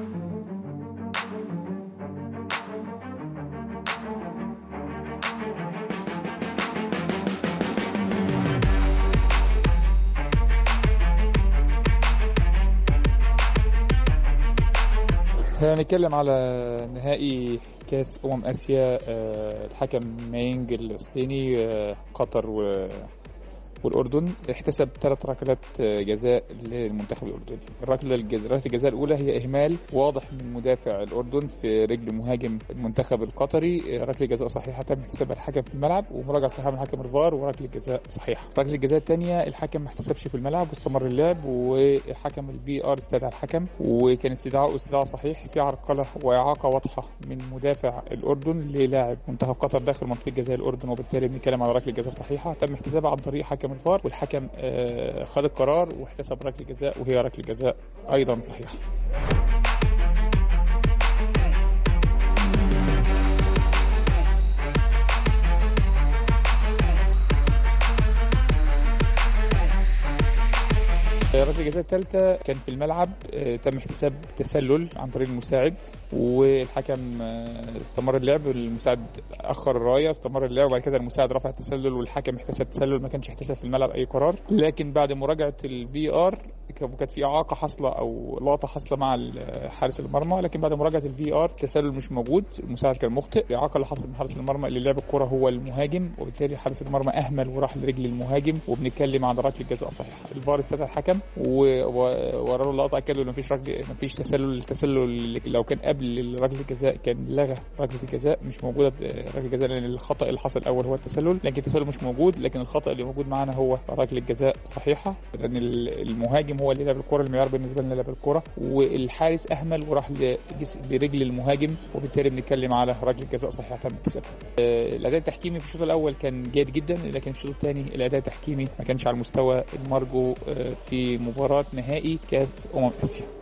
هنتكلم على نهائي كاس امم اسيا آه، الحكم ماينج الصيني آه، قطر و والاردن احتسب ثلاث ركلات جزاء للمنتخب الاردني الركله الجزاء ركله الجزاء الاولى هي اهمال واضح من مدافع الاردن في رجل مهاجم المنتخب القطري ركله جزاء صحيحه تم احتسابها الحكم في الملعب ومراجعه صحيحه من حكم الفار وركله جزاء صحيحه ركله الجزاء الثانيه الحكم ما احتسبش في الملعب واستمر اللعب وحكم الفي ار استدعى الحكم وكان استدعاء استدعاء صحيح في عرقله واعاقه واضحه من مدافع الاردن للاعب منتخب قطر داخل منطقه جزاء الاردن وبالتالي بنتكلم على ركله جزاء صحيحه تم احتسابها عن طريق حكم الفار والحكم آه، خد القرار واحتسب ركله جزاء وهي ركله جزاء ايضا صحيحه ركله الجزاء الثالثه كان في الملعب آه، تم احتساب تسلل عن طريق المساعد والحكم آه، استمر اللعب المساعد اخر الرايه استمر اللعب وبعد كده المساعد رفع التسلل والحكم احتسب تسلل ما كانش احتسب في الملعب اي قرار لكن بعد مراجعه الفي ار كانت في اعاقه حاصله او لقطه حاصله مع حارس المرمى لكن بعد مراجعه الفي ار التسلل مش موجود المساعد كان مخطئ الاعاقه اللي حصلت من حارس المرمى اللي لعب الكره هو المهاجم وبالتالي حارس المرمى اهمل وراح لرجل المهاجم وبنتكلم عن ركله جزاء صحيحه الفار استدعى الحكم ووراه اللقطه اكد له مفيش ركله مفيش تسلل التسلل لو كان قبل ركله الجزاء كان لغى ركله الجزاء مش موجوده ركله الجزاء لان الخطا اللي حصل الاول هو التسلل لكن التسلل مش موجود لكن الخطا اللي موجود معانا هو ركله جزاء صحيحه لان المهاجم هو اللي لعب الكره المعيار بالنسبه لنا لعب الكره والحارس اهمل وراح لرجل المهاجم وبالتالي بنتكلم على ركله جزاء صحيحه تم اكتسابها الاداء التحكيمي في الشوط الاول كان جيد جدا لكن الشوط الثاني الاداء التحكيمي ما كانش على المستوى المرجو في مباراه نهائي كاس امم اسيا